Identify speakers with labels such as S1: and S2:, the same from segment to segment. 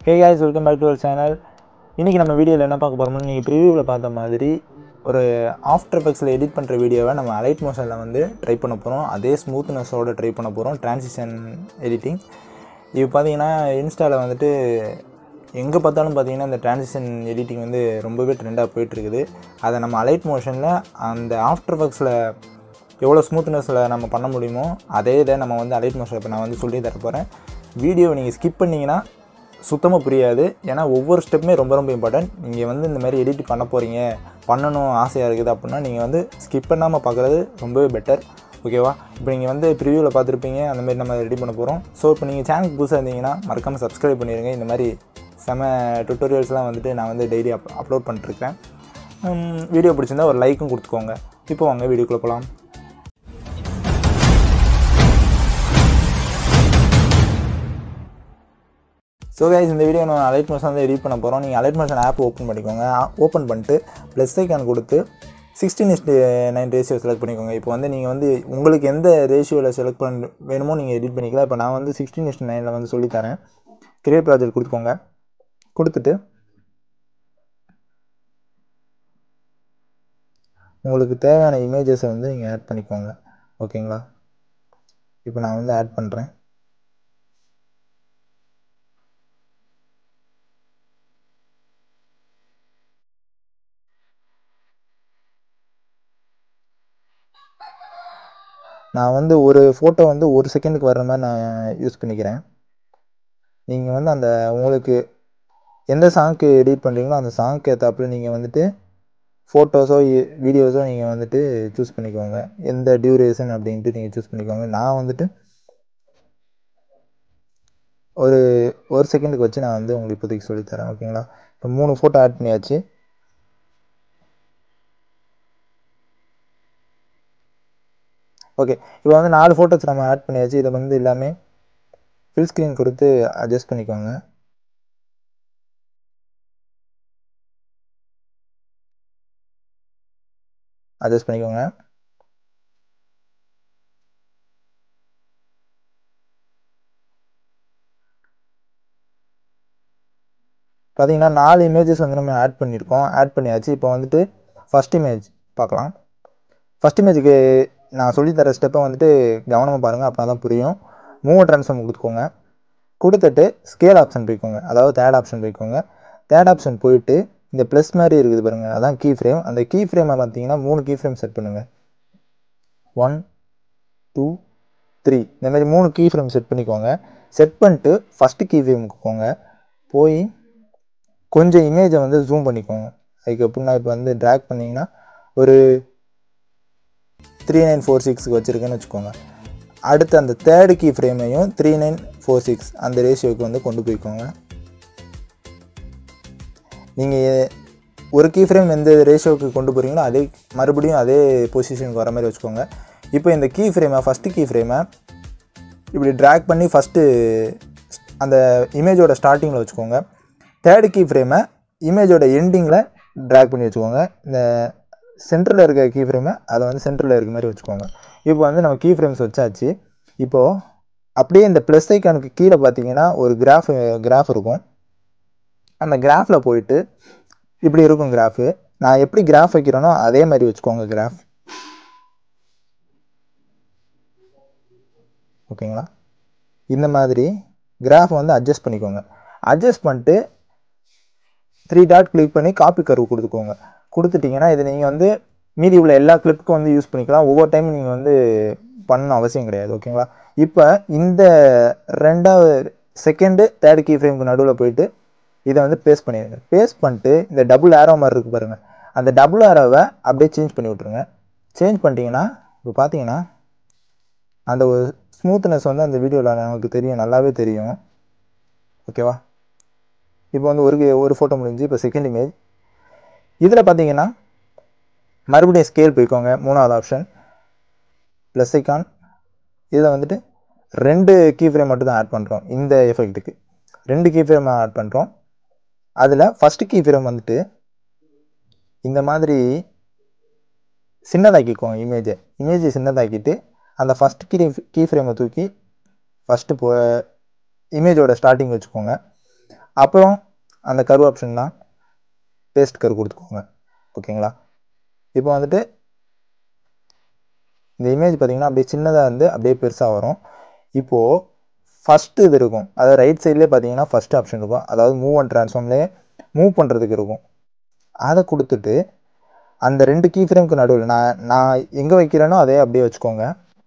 S1: hey guys welcome back to our channel இன்றைக்கி நம்ம வீடியோவில் என்ன பார்க்க போகிறோம்னா நீங்கள் ப்ரிவியூவில் பார்த்த மாதிரி ஒரு ஆஃப்டர் எஃபெக்ட்ஸில் எடிட் பண்ணுற வீடியோவை நம்ம அலைட் மோஷனில் வந்து ட்ரை பண்ண போகிறோம் அதே ஸ்மூத்னஸோட ட்ரை பண்ண போகிறோம் டிரான்சிஷன் எடிட்டிங் இப்போ பார்த்தீங்கன்னா இன்ஸ்டாவில் வந்துட்டு எங்கே பார்த்தாலும் பார்த்தீங்கன்னா இந்த டிரான்சிஷன் எடிட்டிங் வந்து ரொம்பவே ட்ரெண்டாக போயிட்டுருக்குது அதை நம்ம அலைட் மோஷனில் அந்த ஆஃப்டர் எஃபெக்ட்ஸில் எவ்வளோ ஸ்மூத்னஸில் நம்ம பண்ண முடியுமோ அதே இதை நம்ம வந்து அலைட் மோஷன் இப்போ நான் வந்து சொல்லி தர போகிறேன் வீடியோவை நீங்கள் ஸ்கிப் பண்ணிங்கன்னா சுத்தமாக புரியாது ஏன்னா ஒவ்வொரு ஸ்டெப்புமே ரொம்ப ரொம்ப இம்பார்ட்டன்ட் நீங்கள் வந்து இந்த மாதிரி எடிட் பண்ண போகிறீங்க பண்ணணும் ஆசையாக இருக்குது அப்படின்னா நீங்கள் வந்து ஸ்கிப் பண்ணாமல் பார்க்குறது ரொம்பவே பெட்டர் ஓகேவா இப்போ நீங்கள் வந்து ப்ரிவியூவில் பார்த்துருப்பீங்க அந்த மாதிரி நம்ம ரெடி பண்ண போகிறோம் ஸோ இப்போ நீங்கள் சேனலுக்கு புதுசாக இருந்தீங்கன்னா மறக்காமல் சப்ஸ்கிரைப் பண்ணிடுங்க இந்த மாதிரி செம டுட்டோரியல்ஸ்லாம் வந்துட்டு நான் வந்து டெய்லி அப் அப்லோட் பண்ணிட்டுருக்கேன் வீடியோ பிடிச்சிருந்தா ஒரு லைக்கும் கொடுத்துக்கோங்க இப்போ வாங்க வீடியோக்குள்ளே போகலாம் ஸோ கைஸ் இந்த வீடியோ நான் அலைட் மோஷன் வந்து எடிட் பண்ண போகிறோம் நீங்கள் அலைட் மோஷன் ஆப் ஓப்பன் பண்ணிக்கோங்க ஓப்பன் பண்ணிட்டு ப்ளஸ் ஐக்கான் கொடுத்து sixteen is to nine ratio select பண்ணிக்கோங்க இப்போ வந்து நீங்கள் வந்து உங்களுக்கு எந்த ரேஷியோவில் செலக்ட் பண்ண வேணுமோ நீங்கள் எடிட் பண்ணிக்கலாம் இப்போ நான் வந்து சிக்ஸ்டீன் இஸ்ட் நைனில் வந்து சொல்லித்தரேன் கிரியேட் ப்ராஜெக்ட் கொடுத்துக்கோங்க கொடுத்துட்டு உங்களுக்கு தேவையான இமேஜஸை வந்து நீங்கள் ஆட் பண்ணிக்கோங்க ஓகேங்களா இப்போ நான் வந்து ஆட் பண்ணுறேன் நான் வந்து ஒரு ஃபோட்டோ வந்து ஒரு செகண்டுக்கு வர்ற மாதிரி நான் யூஸ் பண்ணிக்கிறேன் நீங்கள் வந்து அந்த உங்களுக்கு எந்த சாங்க்கு எடிட் பண்ணுறீங்களோ அந்த சாங்க்கு ஏற்றாப்புல நீங்கள் வந்துட்டு ஃபோட்டோஸோ வீடியோஸோ நீங்கள் வந்துட்டு சூஸ் பண்ணிக்கோங்க எந்த டியூரேஷன் அப்படின்ட்டு நீங்கள் சூஸ் பண்ணிக்கோங்க நான் வந்துட்டு ஒரு ஒரு செகண்டுக்கு வச்சு நான் வந்து உங்களுக்கு இப்போதைக்கு சொல்லித்தரேன் ஓகேங்களா இப்போ மூணு ஃபோட்டோ ஆட் பண்ணியாச்சு ஓகே இப்போ வந்து நாலு ஃபோட்டோஸ் நம்ம ஆட் பண்ணியாச்சு இதை வந்து எல்லாமே ஃபில் ஸ்க்ரீன் கொடுத்து அட்ஜஸ்ட் பண்ணிக்கோங்க அட்ஜஸ்ட் பண்ணிக்கோங்க பார்த்தீங்கன்னா நாலு இமேஜஸ் வந்து நம்ம ஆட் பண்ணியிருக்கோம் ஆட் பண்ணியாச்சு இப்போ வந்துட்டு ஃபஸ்ட் இமேஜ் பார்க்கலாம் ஃபஸ்ட் இமேஜுக்கு நான் சொல்லித்தர ஸ்டெப்பை வந்துட்டு கவனமாக பாருங்கள் அப்படின்னா தான் புரியும் மூவ் ட்ரான்ஸ்ஃபார்ம் கொடுத்துக்கோங்க கொடுத்துட்டு ஸ்கேல் ஆப்ஷன் போய்க்கோங்க அதாவது தேர்ட் ஆப்ஷன் போய்க்கோங்க தேர்ட் ஆப்ஷன் போயிட்டு இந்த ப்ளஸ் மாதிரி இருக்குது பாருங்கள் அதான் கீ ஃப்ரேம் அந்த கீ ஃப்ரேமை பார்த்தீங்கன்னா மூணு கீ ஃப்ரேம் செட் பண்ணுங்கள் ஒன் டூ த்ரீ இந்த மாதிரி மூணு கீ ஃப்ரேம் செட் பண்ணிக்கோங்க செட் பண்ணிட்டு ஃபஸ்ட்டு கீ ஃப்ரேமுக்கு போங்க போய் கொஞ்சம் இமேஜை வந்து ஜூம் பண்ணிக்கோங்க அதுக்கு எப்படின்னா இப்போ வந்து ட்ராக் பண்ணிங்கன்னா ஒரு த்ரீ நைன் ஃபோர் சிக்ஸுக்கு வச்சுருக்கேன்னு வச்சுக்கோங்க அடுத்து அந்த தேர்டு கீ ஃப்ரேமையும் த்ரீ நைன் ஃபோர் சிக்ஸ் அந்த ரேஷியோக்கு வந்து கொண்டு போய்க்கோங்க நீங்கள் ஒரு கீ ஃப்ரேம் எந்த ரேஷியோக்கு கொண்டு போகிறீங்களோ அதே மறுபடியும் அதே பொசிஷனுக்கு வர மாதிரி வச்சுக்கோங்க இப்போ இந்த கீ ஃப்ரேமை ஃபஸ்ட்டு கீ ஃப்ரேமை இப்படி ட்ராக் பண்ணி ஃபஸ்ட்டு அந்த இமேஜோட ஸ்டார்டிங்கில் வச்சுக்கோங்க தேர்டு கீ ஃப்ரேமை இமேஜோட எண்டிங்கில் ட்ராக் பண்ணி வச்சுக்கோங்க இந்த சென்டரில் இருக்க கீ ஃப்ரேமை அதை வந்து சென்டரில் இருக்க மாதிரி வச்சுக்கோங்க இப்போ வந்து நம்ம கீ ஃப்ரேம்ஸ் வச்சாச்சு இப்போது அப்படியே இந்த ப்ளஸ் ஐக்கானுக்கு கீழே பார்த்தீங்கன்னா ஒரு கிராஃப் கிராஃப் இருக்கும் அந்த கிராஃபில் போயிட்டு இப்படி இருக்கும் கிராஃபு நான் எப்படி கிராஃப் வைக்கிறேனோ அதே மாதிரி வச்சுக்கோங்க கிராஃப் ஓகேங்களா இந்த மாதிரி கிராஃப் வந்து அட்ஜஸ்ட் பண்ணிக்கோங்க அட்ஜஸ்ட் பண்ணிட்டு த்ரீ டாட் கிளிக் பண்ணி காப்பி கர்வ் கொடுத்துக்கோங்க கொடுத்துட்டிங்கன்னா இது நீங்கள் வந்து மீதி உள்ள எல்லா கிளிப்புக்கும் வந்து யூஸ் பண்ணிக்கலாம் ஒவ்வொரு டைம் நீங்கள் வந்து பண்ணணும் அவசியம் கிடையாது ஓகேங்களா இப்போ இந்த ரெண்டாவது செகண்டு தேர்ட் கீ ஃப்ரேமுக்கு நடுவில் போயிட்டு இதை வந்து பேஸ்ட் பண்ணிடுங்க பேஸ்ட் பண்ணிட்டு இந்த டபுள் ஆரோ மாதிரி இருக்குது பாருங்கள் அந்த டபுள் ஆரோவை அப்படியே சேஞ்ச் பண்ணி விட்ருங்க சேஞ்ச் பண்ணிட்டீங்கன்னா இப்போ பார்த்தீங்கன்னா அந்த ஒரு ஸ்மூத்னஸ் வந்து அந்த வீடியோவில் நமக்கு தெரியும் நல்லாவே தெரியும் ஓகேவா இப்போ வந்து ஒரு ஒரு ஃபோட்டோ முடிஞ்சு இப்போ செகண்ட் இமேஜ் இதில் பார்த்தீங்கன்னா மறுபடியும் ஸ்கேல் போய்க்கோங்க மூணாவது ஆப்ஷன் ப்ளஸ் ஐக்கான் இதில் வந்துட்டு ரெண்டு கீ ஃப்ரேம் மட்டும் தான் ஆட் பண்ணுறோம் இந்த எஃபெக்ட்டுக்கு ரெண்டு கீ ஃப்ரேம் ஆட் பண்ணுறோம் அதில் ஃபஸ்ட்டு கீ ஃப்ரேம் வந்துட்டு இந்த மாதிரி சின்னதாக்கிக்கோங்க இமேஜை இமேஜை சின்னதாக்கிட்டு அந்த ஃபஸ்ட் கீ கீ ஃப்ரேமை தூக்கி ஃபஸ்ட்டு போ இமேஜோட ஸ்டார்டிங் வச்சுக்கோங்க அப்புறம் அந்த கர்வ் ஆப்ஷன் தான் பேஸ்ட் கர்வ் கொடுத்துக்கோங்க ஓகேங்களா இப்போ வந்துட்டு இந்த இமேஜ் பார்த்தீங்கன்னா அப்படியே சின்னதாக இருந்து அப்படியே பெருசாக வரும் இப்போது ஃபஸ்ட்டு இது இருக்கும் அதாவது ரைட் சைட்லேயே பார்த்தீங்கன்னா ஃபஸ்ட் ஆப்ஷன் இருக்கும் அதாவது மூவ் அண்ட் ட்ரான்ஸ்ஃபார்ம்லேயே மூவ் பண்ணுறதுக்கு இருக்கும் அதை கொடுத்துட்டு அந்த ரெண்டு கீ ஃப்ரேம்க்கு நடுவில் நான் நான் எங்கே வைக்கிறேனோ அதே அப்படியே வச்சுக்கோங்க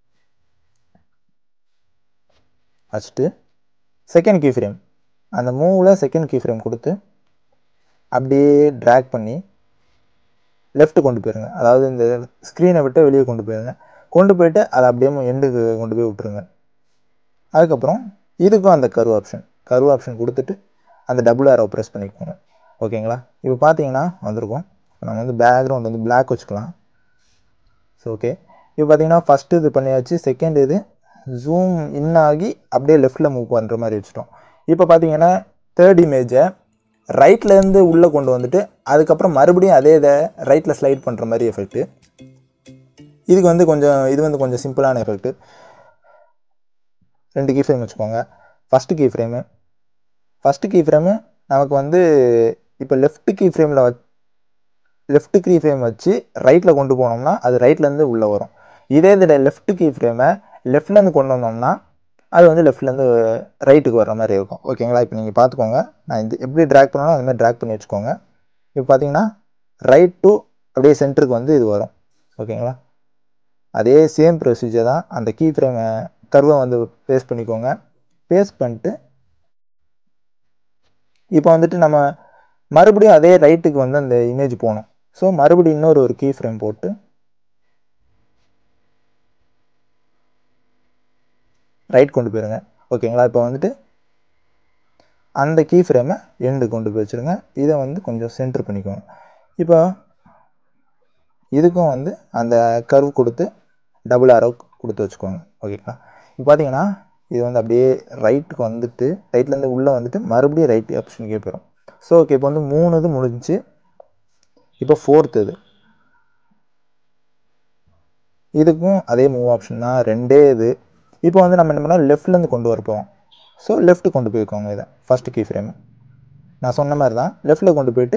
S1: ஃபஸ்ட்டு செகண்ட் கீ ஃப்ரேம் அந்த மூவில் செகண்ட் கீ ஃப்ரேம் கொடுத்து அப்படியே ட்ராக் பண்ணி லெஃப்ட் கொண்டு போயிருங்க அதாவது இந்த ஸ்க்ரீனை விட்டு வெளியே கொண்டு போயிருங்க கொண்டு போயிட்டு அதை அப்படியே எண்டுக்கு கொண்டு போய் விட்டுருங்க அதுக்கப்புறம் இதுக்கும் அந்த கர்வ் ஆப்ஷன் கர்வ் ஆப்ஷன் கொடுத்துட்டு அந்த டபுள் ஆரோ ப்ரெஸ் பண்ணிக்கோங்க ஓகேங்களா இப்போ பார்த்தீங்கன்னா வந்திருக்கும் நம்ம வந்து பேக்ரவுண்ட் வந்து பிளாக் வச்சுக்கலாம் ஸோ ஓகே இப்போ பார்த்தீங்கன்னா ஃபஸ்ட்டு இது பண்ணியாச்சு செகண்ட் இது ஜூம் இன் ஆகி அப்படியே லெஃப்ட்டில் மூவ் பண்ணுற மாதிரி வச்சுட்டோம் இப்போ பார்த்தீங்கன்னா தேர்ட் இமேஜை ரைட்லேருந்து உள்ளே கொண்டு வந்துட்டு அதுக்கப்புறம் மறுபடியும் அதே இதை ரைட்டில் ஸ்லைட் பண்ணுற மாதிரி எஃபெக்ட்டு இதுக்கு வந்து கொஞ்சம் இது வந்து கொஞ்சம் சிம்பிளான எஃபெக்ட்டு ரெண்டு கீ ஃப்ரேம் வச்சுக்கோங்க first key frame first key frame நமக்கு வந்து இப்போ லெஃப்ட் கீ ஃப்ரேமில் வச் லெஃப்ட் கீ ஃப்ரேம் வச்சு ரைட்டில் கொண்டு போனோம்னா அது ரைட்லேருந்து உள்ளே வரும் இதே இதில் லெஃப்ட் கீ ஃப்ரேமை லெஃப்ட்லேருந்து கொண்டு வந்தோம்னா அது வந்து லெஃப்ட்லேருந்து ரைட்டுக்கு வர மாதிரி இருக்கும் ஓகேங்களா இப்போ நீங்கள் பார்த்துக்கோங்க நான் இது எப்படி ட்ராக் பண்ணணும் அது மாதிரி ட்ராக் பண்ணி வச்சுக்கோங்க இப்போ பார்த்தீங்கன்னா ரைட் டு அப்படியே சென்டருக்கு வந்து இது வரும் ஓகேங்களா அதே சேம் ப்ரொசீஜர் தான் அந்த கீ ஃப்ரேமை கர்வை வந்து பேஸ்ட் பண்ணிக்கோங்க பேஸ்ட் பண்ணிட்டு இப்போ வந்துட்டு நம்ம மறுபடியும் அதே ரைட்டுக்கு வந்து அந்த இமேஜ் போகணும் ஸோ மறுபடியும் இன்னொரு ஒரு கீ ஃப்ரேம் போட்டு ரைட் கொண்டு போயிருங்க ஓகேங்களா இப்போ வந்துட்டு அந்த கீ ஃப்ரேமை எண்டு கொண்டு போய் வச்சுருங்க இதை வந்து கொஞ்சம் சென்டர் பண்ணிக்கோங்க இப்போ இதுக்கும் வந்து அந்த கர்வ் கொடுத்து டபுள் ஆரோ கொடுத்து வச்சுக்கோங்க ஓகேங்களா இப்போ பார்த்தீங்கன்னா இது வந்து அப்படியே ரைட்டுக்கு வந்துட்டு ரைட்லேருந்து உள்ளே வந்துட்டு மறுபடியும் ரைட் ஆப்ஷனுக்கே போயிடும் ஸோ ஓகே இப்போ வந்து மூணு இது முடிஞ்சுச்சு இப்போ ஃபோர்த் இது இதுக்கும் அதே மூவ் ஆப்ஷன் தான் ரெண்டே இது இப்போ வந்து நம்ம என்ன பண்ணோம் லெஃப்ட்லேருந்து கொண்டு வரப்போம் ஸோ லெஃப்ட் கொண்டு போய்க்கோங்க இதை ஃபஸ்ட்டு கீ ஃப்ரேம் நான் சொன்ன மாதிரி தான் லெஃப்ட்டில் கொண்டு போயிட்டு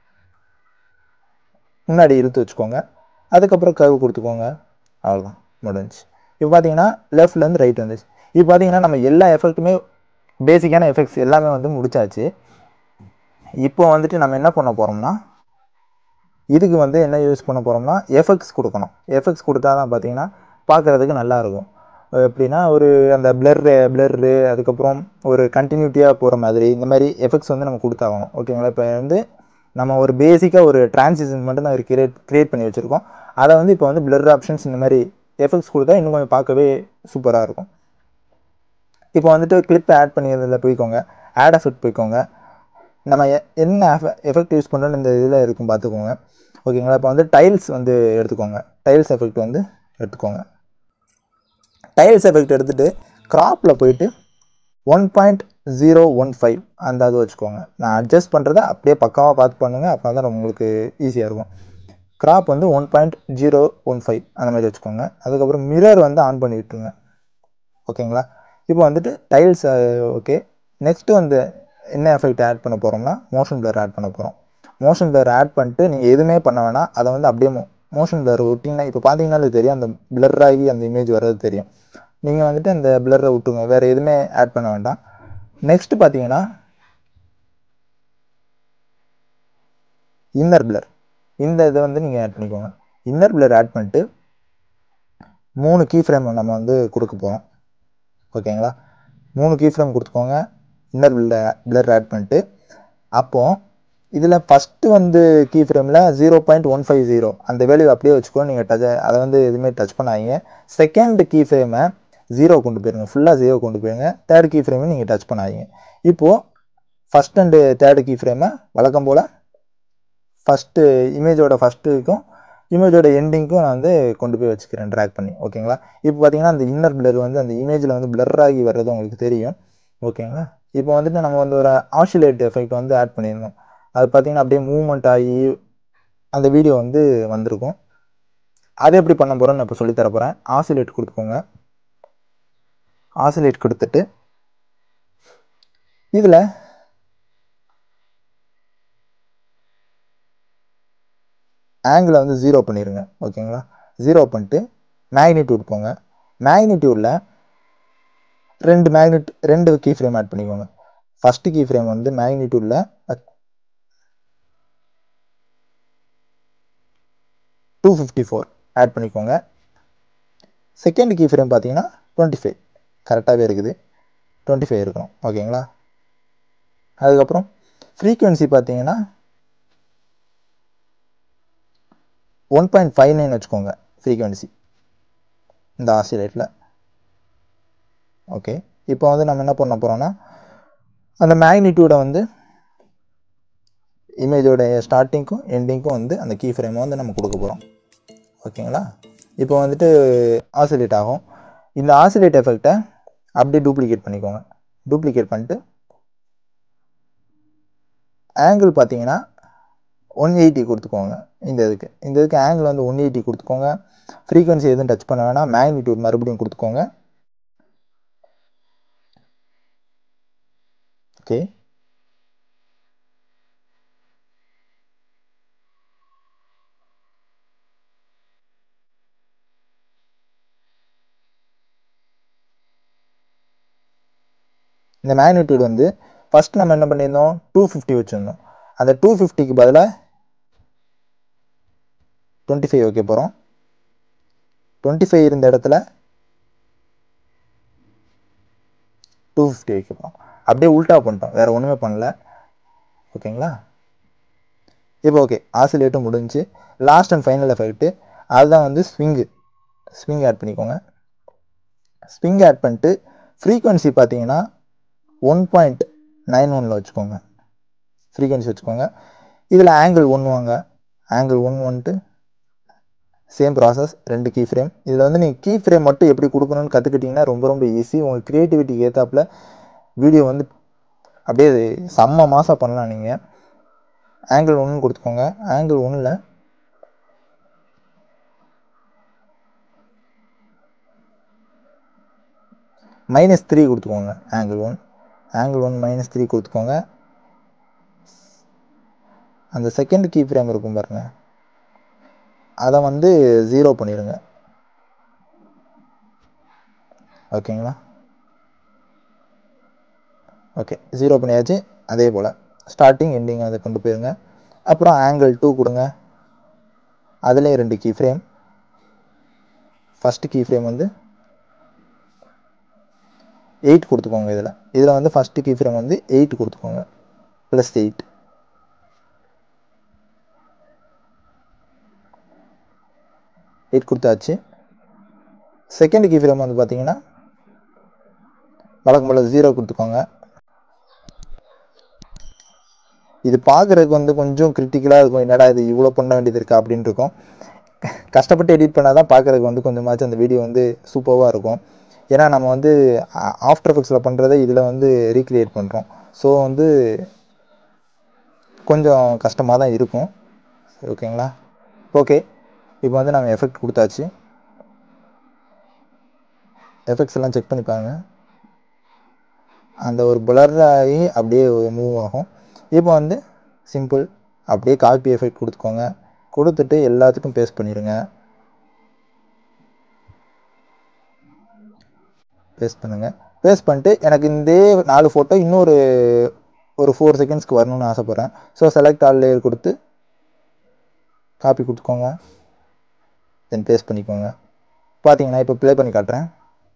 S1: முன்னாடி இழுத்து வச்சுக்கோங்க அதுக்கப்புறம் கர்வ் கொடுத்துக்கோங்க அவ்வளோதான் முடிஞ்சுச்சு இப்போ பார்த்தீங்கன்னா லெஃப்ட்லேருந்து ரைட் வந்துச்சு இப்போ பார்த்தீங்கன்னா நம்ம எல்லா எஃபெக்ட்டுமே பேசிக்கான எஃபெக்ட்ஸ் எல்லாமே வந்து முடிச்சாச்சு இப்போ வந்துட்டு நம்ம என்ன பண்ண போகிறோம்னா இதுக்கு வந்து என்ன யூஸ் பண்ண போகிறோம்னா எஃபெக்ட்ஸ் கொடுக்கணும் எஃபெக்ட்ஸ் கொடுத்தா தான் பார்த்தீங்கன்னா பார்க்குறதுக்கு நல்லாயிருக்கும் எப்படின்னா ஒரு அந்த பிளர்ரு பிளர்ரு அதுக்கப்புறம் ஒரு கண்டினியூட்டியாக போகிற மாதிரி இந்த மாதிரி எஃபெக்ட்ஸ் வந்து நம்ம கொடுத்தாகணும் ஓகேங்களா இப்போ வந்து நம்ம ஒரு பேசிக்காக ஒரு டிரான்சிஷன் மட்டும் தான் கிரியேட் க்ரியேட் பண்ணி வச்சுருக்கோம் அதை வந்து இப்போ வந்து பிளர் ஆப்ஷன்ஸ் இந்த மாதிரி எஃபெக்ட்ஸ் கொடுத்தா இன்னும் கொஞ்சம் பார்க்கவே சூப்பராக இருக்கும் இப்போ வந்துட்டு கிளிப் ஆட் பண்ணியதில் போய்க்கோங்க ஆட் எஃபெக்ட் போய்க்கோங்க நம்ம எ- என்ன எஃபெக்ட் யூஸ் பண்ணுறோன்னு இந்த இதில் இருக்கும் பார்த்துக்கோங்க ஓகேங்களா இப்போ வந்து டைல்ஸ் வந்து எடுத்துக்கோங்க டைல்ஸ் எஃபெக்ட் வந்து எடுத்துக்கோங்க டைல்ஸ் எஃபெக்ட் எடுத்துகிட்டு க்ராப்பில் போயிட்டு one point zero one five அந்த அது வச்சுக்கோங்க நான் அட்ஜஸ்ட் பண்ணுறத அப்படியே பக்காவாக பார்த்து பண்ணுங்கள் அப்போ தான் உங்களுக்கு ஈஸியாக இருக்கும் க்ராப் வந்து one point zero one five அந்த மாதிரி வச்சுக்கோங்க அதுக்கப்புறம் மிரர் வந்து ஆன் பண்ணி விட்டுருங்க ஓகேங்களா இப்போ வந்துட்டு டைல்ஸ் ஓகே நெக்ஸ்ட்டு வந்து என்ன எஃபெக்ட் ஆட் பண்ண போகிறோம்னா மோஷன் பிளர் ஆட் பண்ண போகிறோம் மோஷன் பிளர் ஆட் பண்ணிட்டு நீங்கள் எதுவுமே பண்ண வேணாம் அதை வந்து அப்படியே மோஷன் பிளர் விட்டிங்கன்னா இப்போ பார்த்தீங்கன்னா தெரியும் அந்த blur ஆகி அந்த இமேஜ் வர்றது தெரியும் நீங்கள் வந்துட்டு அந்த பிளரை விட்டுங்க வேறு எதுவுமே ஆட் பண்ண வேண்டாம் நெக்ஸ்ட் பார்த்தீங்கன்னா இன்னர் பிளர் இந்த இதை வந்து நீங்கள் ஆட் பண்ணிக்கோங்க இன்னர் பிளர் ஆட் பண்ணிட்டு மூணு கீ ஃப்ரேம் நம்ம வந்து கொடுக்க போகிறோம் ஓகேங்களா மூணு கீ ஃப்ரேம் கொடுத்துக்கோங்க இன்னர் பிளர் ஆட் பண்ணிட்டு அப்போது இதில் ஃபஸ்ட்டு வந்து கீ ஃப்ரேமில் zero point one five zero அந்த வேல்யூ அப்படியே வச்சுக்கோ நீங்கள் டச் அதை வந்து எதுவுமே டச் பண்ணாதீங்க செகண்ட் கீ ஃப்ரேமை ஜீரோ கொண்டு போயிருங்க ஃபுல்லாக ஜீரோ கொண்டு போயிருங்க தேர்ட் கீ ஃப்ரேமை நீங்கள் டச் பண்ணாதீங்க இப்போது ஃபஸ்ட் அண்டு தேர்ட் கீ ஃப்ரேமை வழக்கம் போல் ஃபஸ்ட்டு இமேஜோட ஃபஸ்ட்டுக்கும் இமேஜோட எண்டிங்க்கும் நான் வந்து கொண்டு போய் வச்சுக்கிறேன் ட்ராக் பண்ணி ஓகேங்களா இப்போ பார்த்தீங்கன்னா அந்த இன்னர் பிளர் வந்து அந்த இமேஜில் வந்து blur ஆகி வர்றது உங்களுக்கு தெரியும் ஓகேங்களா இப்போ வந்துட்டு நம்ம வந்து ஒரு ஆசிலேட் எஃபெக்ட் வந்து ஆட் பண்ணியிருந்தோம் அது பார்த்தீங்கன்னா அப்படியே மூவ்மெண்ட் ஆகி அந்த வீடியோ வந்து வந்திருக்கும் அதை எப்படி பண்ண போகிறோன்னு நான் இப்போ சொல்லித்தர போகிறேன் ஆசிலேட் கொடுத்துக்கோங்க ஆசிலேட் கொடுத்துட்டு இதில் ஆங்கிளை வந்து ஜீரோ பண்ணிடுங்க ஓகேங்களா ஜீரோ பண்ணிட்டு மேக்னிடியூட் போங்க மேக்னிடியூடில் ரெண்டு மேக்னிட் ரெண்டு கீ ஃப்ரேம் ஆட் பண்ணிக்கோங்க ஃபஸ்ட்டு கீ ஃப்ரேம் வந்து மேக்னிடியூடில் டூ ஃபிஃப்டி ஃபோர் ஆட் பண்ணிக்கோங்க செகண்ட் கீ ஃப்ரேம் பார்த்தீங்கன்னா டுவெண்ட்டி ஃபைவ் கரெக்டாகவே இருக்குது டுவெண்ட்டி ஃபைவ் இருக்கணும் ஓகேங்களா அதுக்கப்புறம் ஃப்ரீக்குவென்சி பார்த்தீங்கன்னா ஒன் பாயிண்ட் ஃபைவ் நைன் வச்சுக்கோங்க ஃப்ரீக்குவென்சி இந்த ஆசிலேட்டில் ஓகே இப்போ வந்து நம்ம என்ன பண்ண போகிறோம்னா அந்த மேக்னிடியூடை வந்து இமேஜோட ஸ்டார்டிங்க்கும் எண்டிங்க்கும் வந்து அந்த கீ ஃப்ரேமை வந்து நம்ம கொடுக்க போகிறோம் ஓகேங்களா இப்போ வந்துட்டு ஆசிலேட் ஆகும் இந்த ஆசிலேட் எஃபெக்டை அப்படியே டூப்ளிகேட் பண்ணிக்கோங்க டூப்ளிகேட் பண்ணிட்டு ஆங்கிள் பார்த்தீங்கன்னா ஒன் எயிட்டி கொடுத்துக்கோங்க இந்த இதுக்கு இந்த இதுக்கு ஆங்கிள் வந்து ஒன் எயிட்டி கொடுத்துக்கோங்க ஃப்ரீக்வன்சி எதுவும் டச் பண்ண வேணாம் மேக்னிடியூட் மறுபடியும் கொடுத்துக்கோங்க ஓகே இந்த மேக்னிடியூட் வந்து ஃபஸ்ட் நம்ம என்ன பண்ணியிருந்தோம் டூ ஃபிஃப்டி வச்சுருந்தோம் அந்த டூ ஃபிஃப்டிக்கு பதிலாக டுவெண்ட்டி ஃபைவ் வைக்க போகிறோம் டுவெண்ட்டி ஃபைவ் இருந்த இடத்துல டூ ஃபிஃப்டி வைக்க போகிறோம் அப்படியே உல்ட்டா பண்ணிட்டோம் வேறு ஒன்றுமே பண்ணல ஓகேங்களா இப்போ ஓகே ஆசிலேட்டும் முடிஞ்சு லாஸ்ட் அண்ட் ஃபைனல் எஃபெக்ட்டு அதுதான் வந்து ஸ்விங்கு ஸ்விங் ஆட் பண்ணிக்கோங்க ஸ்விங் ஆட் பண்ணிட்டு ஃப்ரீக்வன்சி பார்த்தீங்கன்னா ஒன் பாயிண்ட் நைன் ஒனில் வச்சுக்கோங்க ஃப்ரீக்வன்சி வச்சுக்கோங்க இதில் ஆங்கிள் ஒன் வாங்க ஆங்கிள் ஒன் வந்துட்டு சேம் ப்ராசஸ் ரெண்டு கீ ஃப்ரேம் இதில் வந்து நீங்கள் கீ ஃப்ரேம் மட்டும் எப்படி கொடுக்கணும்னு கற்றுக்கிட்டிங்கன்னா ரொம்ப ரொம்ப ஈஸி உங்கள் க்ரியேட்டிவிட்டிக்கு ஏற்றாப்புல வீடியோ வந்து அப்படியே செம்ம மாதம் பண்ணலாம் நீங்கள் ஆங்கிள் ஒன்று கொடுத்துக்கோங்க ஆங்கிள் ஒன்றில் மைனஸ் த்ரீ கொடுத்துக்கோங்க angle one angle one minus three கொடுத்துக்கோங்க அந்த செகண்ட் கீ ஃப்ரேம் இருக்கும் பாருங்க அதை வந்து ஜீரோ பண்ணிடுங்க ஓகேங்களா ஓகே ஜீரோ பண்ணியாச்சு அதே போல் ஸ்டார்டிங் எண்டிங் அதை கொண்டு போயிருங்க அப்புறம் ஆங்கிள் டூ கொடுங்க அதுலேயும் ரெண்டு key frame first key frame வந்து எயிட் கொடுத்துக்கோங்க இதில் இதில் வந்து ஃபஸ்ட்டு கீ ஃப்ரேம் வந்து எயிட் கொடுத்துக்கோங்க ப்ளஸ் எயிட் எயிட் கொடுத்தாச்சு செகண்ட் கீ ஃப்ரேம் வந்து பார்த்தீங்கன்னா வழக்கம் போல் ஜீரோ கொடுத்துக்கோங்க இது பார்க்குறதுக்கு வந்து கொஞ்சம் கிரிட்டிக்கலாக இருக்கும் என்னடா இது இவ்வளோ பண்ண வேண்டியது இருக்கா அப்படின்னு இருக்கும் கஷ்டப்பட்டு எடிட் பண்ணால் தான் பார்க்குறதுக்கு வந்து கொஞ்சமாச்சும் அந்த வீடியோ வந்து சூப்பராக இருக்கும் ஏன்னா நம்ம வந்து ஆஃப்டர் எஃபெக்ட்ஸில் பண்ணுறதை இதில் வந்து ரீக்ரியேட் பண்ணுறோம் ஸோ வந்து கொஞ்சம் கஷ்டமாக தான் இருக்கும் ஓகேங்களா ஓகே இப்போ வந்து நம்ம எஃபெக்ட் கொடுத்தாச்சு எஃபெக்ட்ஸ் எல்லாம் செக் பண்ணி பாருங்க அந்த ஒரு blur ஆகி அப்படியே மூவ் ஆகும் இப்போ வந்து சிம்பிள் அப்படியே காப்பி எஃபெக்ட் கொடுத்துக்கோங்க கொடுத்துட்டு எல்லாத்துக்கும் பேஸ்ட் பண்ணிடுங்க பேஸ்ட் பண்ணுங்கள் பேஸ்ட் பண்ணிட்டு எனக்கு இந்த நாலு ஃபோட்டோ இன்னொரு ஒரு ஃபோர் செகண்ட்ஸ்க்கு வரணும்னு ஆசைப்பட்றேன் ஸோ செலக்ட் ஆல் லேயர் கொடுத்து காப்பி கொடுத்துக்கோங்க தென் பேஸ்ட் பண்ணிக்கோங்க பார்த்தீங்கன்னா இப்போ ப்ளே பண்ணி காட்டுறேன்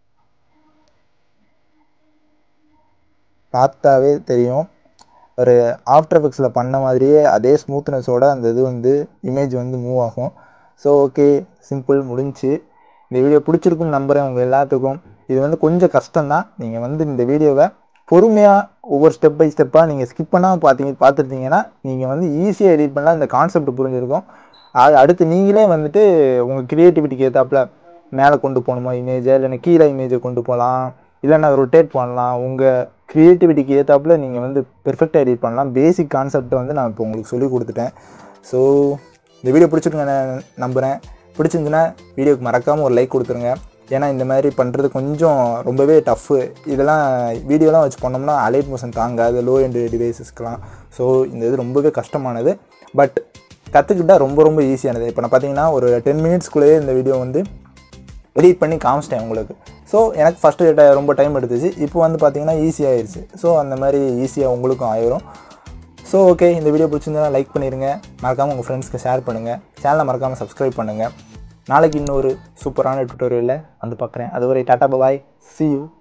S1: பார்த்தாவே தெரியும் ஒரு ஆஃப்டர் எஃபெக்ட்ஸில் பண்ண மாதிரியே அதே ஸ்மூத்னஸோட அந்த இது வந்து இமேஜ் வந்து மூவ் ஆகும் ஸோ ஓகே சிம்பிள் முடிஞ்சு இந்த வீடியோ பிடிச்சிருக்குன்னு நம்புகிறேன் உங்கள் எல்லாத்துக்கும் இது வந்து கொஞ்சம் கஷ்டம்தான் நீங்கள் வந்து இந்த வீடியோவை பொறுமையாக ஒவ்வொரு ஸ்டெப் பை ஸ்டெப்பாக நீங்கள் ஸ்கிப் பண்ணாமல் பார்த்தீங்க பார்த்துருந்தீங்கன்னா நீங்கள் வந்து ஈஸியாக எடிட் பண்ணலாம் இந்த கான்செப்ட் புரிஞ்சிருக்கும் அது அடுத்து நீங்களே வந்துட்டு உங்கள் க்ரியேட்டிவிட்டிக்கு ஏற்றாப்புல மேலே கொண்டு போகணுமா இமேஜை இல்லைன்னா கீழே இமேஜை கொண்டு போகலாம் இல்லைன்னா ரொட்டேட் பண்ணலாம் உங்கள் க்ரியேட்டிவிட்டிக்கு ஏற்றாப்புல நீங்கள் வந்து பெர்ஃபெக்டாக எடிட் பண்ணலாம் பேசிக் கான்செப்ட் வந்து நான் இப்போ உங்களுக்கு சொல்லி கொடுத்துட்டேன் ஸோ இந்த வீடியோ பிடிச்சிருங்க நான் நம்புகிறேன் பிடிச்சிருந்துன்னா வீடியோக்கு மறக்காமல் ஒரு லைக் கொடுத்துருங்க ஏன்னா இந்த மாதிரி பண்ணுறது கொஞ்சம் ரொம்பவே டஃப்பு இதெல்லாம் வீடியோலாம் வச்சு பண்ணோம்னா அலைட் மோஷன் தாங்காது லோ எண்ட் டிவைசஸ்க்கெலாம் ஸோ இந்த இது ரொம்பவே கஷ்டமானது பட் கற்றுக்கிட்டா ரொம்ப ரொம்ப ஈஸியானது இப்போ நான் பார்த்தீங்கன்னா ஒரு டென் மினிட்ஸ்க்குள்ளேயே இந்த வீடியோ வந்து எடிட் பண்ணி காமிச்சிட்டேன் உங்களுக்கு ஸோ எனக்கு ஃபஸ்ட்டு ரொம்ப டைம் எடுத்துச்சு இப்போ வந்து பார்த்தீங்கன்னா ஈஸியாகிருச்சு ஸோ அந்த மாதிரி ஈஸியாக உங்களுக்கும் ஆயிரும் ஸோ ஓகே இந்த வீடியோ பிடிச்சிருந்தா லைக் பண்ணிடுங்க மறக்காமல் உங்கள் ஃப்ரெண்ட்ஸ்க்கு ஷேர் பண்ணுங்கள் சேனலை மறக்காமல் சப்ஸ்கிரைப் பண்ணுங்கள் நாளைக்கு இன்னொரு சூப்பரான டுட்டோரியலில் வந்து பார்க்குறேன் அதுவரை டாட்டா பாய் see you